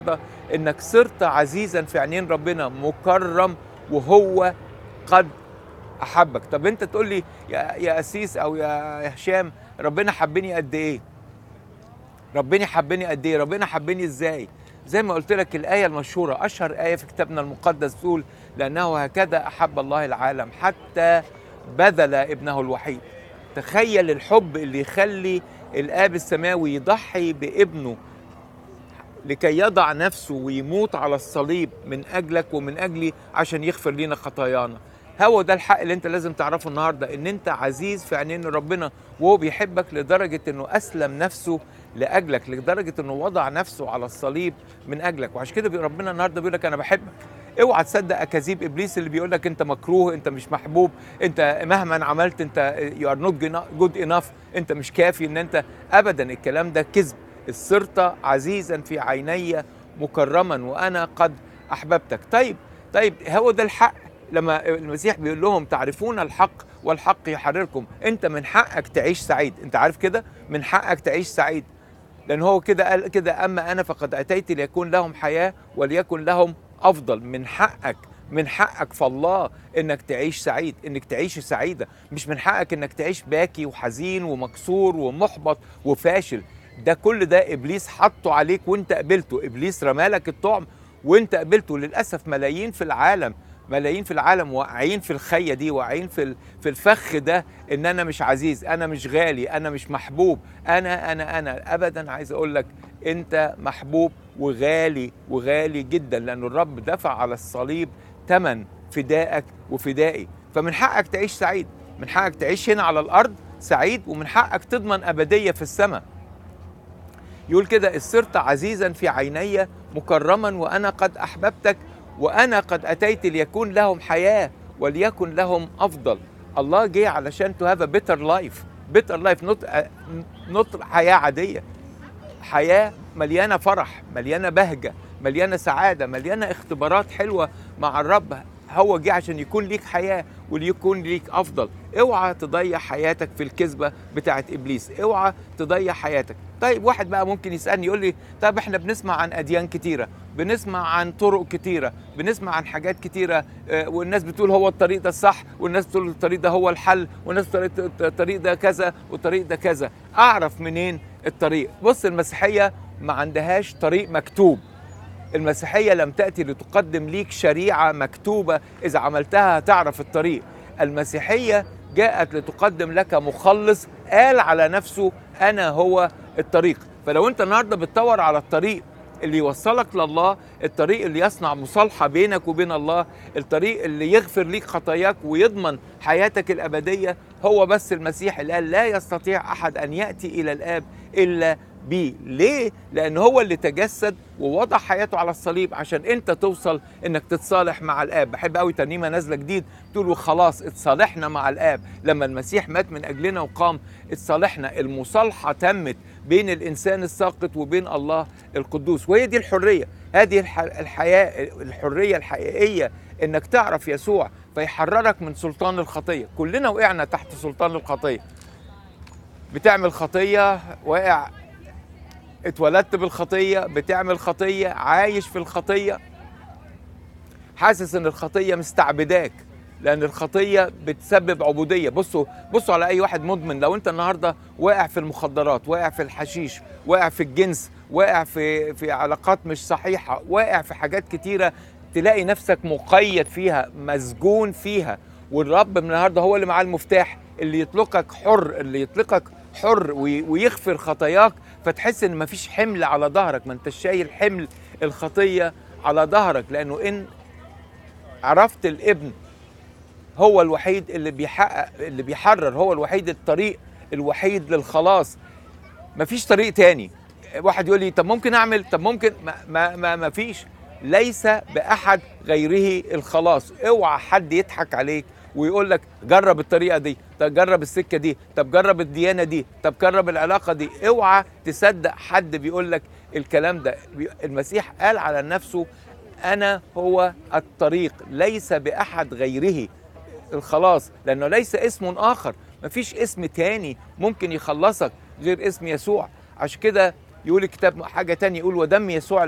انك صرت عزيزا في عينين ربنا مكرم وهو قد احبك طب انت تقول لي يا يا اسيس او يا هشام ربنا حبني قد ايه ربنا حبني قد ايه ربنا حبني ازاي زي ما قلت لك الايه المشهوره اشهر ايه في كتابنا المقدس بتقول لانه هكذا احب الله العالم حتى بذل ابنه الوحيد تخيل الحب اللي يخلي الاب السماوي يضحي بابنه لكي يضع نفسه ويموت على الصليب من اجلك ومن اجلي عشان يغفر لنا خطايانا هو ده الحق اللي انت لازم تعرفه النهارده ان انت عزيز في عينين ربنا وهو بيحبك لدرجه انه اسلم نفسه لاجلك لدرجه انه وضع نفسه على الصليب من اجلك وعشان كده ربنا النهارده بيقول لك انا بحبك اوعى تصدق اكاذيب ابليس اللي بيقول لك انت مكروه انت مش محبوب انت مهما عملت انت يو ار نوت جود انف انت مش كافي ان انت ابدا الكلام ده كذب صرت عزيزا في عيني مكرما وانا قد احببتك طيب طيب هو ده الحق لما المسيح بيقول لهم تعرفون الحق والحق يحرركم انت من حقك تعيش سعيد انت عارف كده من حقك تعيش سعيد لان هو كده قال كده اما انا فقد اتيت ليكون لهم حياه وليكن لهم افضل من حقك من حقك في الله انك تعيش سعيد انك تعيش سعيده مش من حقك انك تعيش باكي وحزين ومكسور ومحبط وفاشل ده كل ده ابليس حطه عليك وانت قبلته ابليس رمالك الطعم وانت قبلته للاسف ملايين في العالم ملايين في العالم واقعين في الخيه دي واقعين في في الفخ ده ان انا مش عزيز انا مش غالي انا مش محبوب انا انا انا ابدا عايز اقول لك انت محبوب وغالي وغالي جدا لان الرب دفع على الصليب ثمن فدائك وفدائي فمن حقك تعيش سعيد من حقك تعيش هنا على الارض سعيد ومن حقك تضمن ابديه في السماء يقول كده صرت عزيزا في عيني مكرما وانا قد احببتك وانا قد اتيت ليكون لهم حياه وليكن لهم افضل الله جه علشان تو هاف بيتر لايف بيتر لايف نوت نوت حياه عاديه حياه مليانه فرح مليانه بهجه مليانه سعاده مليانه اختبارات حلوه مع الرب هو جه عشان يكون ليك حياه وليكون ليك افضل اوعى تضيع حياتك في الكذبه بتاعت ابليس اوعى تضيع حياتك طيب واحد بقى ممكن يسالني يقول لي طب احنا بنسمع عن اديان كتيره بنسمع عن طرق كتيره بنسمع عن حاجات كتيره والناس بتقول هو الطريق ده الصح والناس بتقول الطريق ده هو الحل والناس بتقول الطريق ده كذا والطريق ده كذا اعرف منين الطريق بص المسيحيه ما عندهاش طريق مكتوب المسيحية لم تأتي لتقدم ليك شريعة مكتوبة إذا عملتها هتعرف الطريق المسيحية جاءت لتقدم لك مخلص قال على نفسه أنا هو الطريق فلو أنت النهاردة بتدور على الطريق اللي يوصلك لله الطريق اللي يصنع مصالحة بينك وبين الله الطريق اللي يغفر ليك خطاياك ويضمن حياتك الأبدية هو بس المسيح اللي قال لا يستطيع أحد أن يأتي إلى الآب إلا بيه ليه؟ لأن هو اللي تجسد ووضع حياته على الصليب عشان أنت توصل إنك تتصالح مع الآب بحب قوي ترنيمة نازلة جديد تقول خلاص اتصالحنا مع الآب لما المسيح مات من أجلنا وقام اتصالحنا المصالحة تمت بين الإنسان الساقط وبين الله القدوس وهي دي الحرية هذه الحياة الحرية الحقيقية إنك تعرف يسوع فيحررك من سلطان الخطية كلنا وقعنا تحت سلطان الخطية بتعمل خطية واقع اتولدت بالخطيه بتعمل خطيه عايش في الخطيه حاسس ان الخطيه مستعبداك لان الخطيه بتسبب عبوديه بصوا بصوا على اي واحد مدمن لو انت النهارده واقع في المخدرات واقع في الحشيش واقع في الجنس واقع في في علاقات مش صحيحه واقع في حاجات كتيره تلاقي نفسك مقيد فيها مسجون فيها والرب من النهارده هو اللي معاه المفتاح اللي يطلقك حر اللي يطلقك حر ويغفر خطاياك فتحس ان مفيش حمل على ظهرك ما انتش شايل حمل الخطيه على ظهرك لانه ان عرفت الابن هو الوحيد اللي بيحقق اللي بيحرر هو الوحيد الطريق الوحيد للخلاص مفيش طريق تاني واحد يقول لي طب ممكن اعمل طب ممكن ما ما ما, ما فيش ليس باحد غيره الخلاص اوعى حد يضحك عليك ويقول لك جرب الطريقه دي طب جرب السكه دي طب جرب الديانه دي طب جرب العلاقه دي اوعى تصدق حد بيقول لك الكلام ده المسيح قال على نفسه انا هو الطريق ليس باحد غيره الخلاص لانه ليس اسم اخر مفيش اسم تاني ممكن يخلصك غير اسم يسوع عشان كده يقول الكتاب حاجه تانية يقول ودم يسوع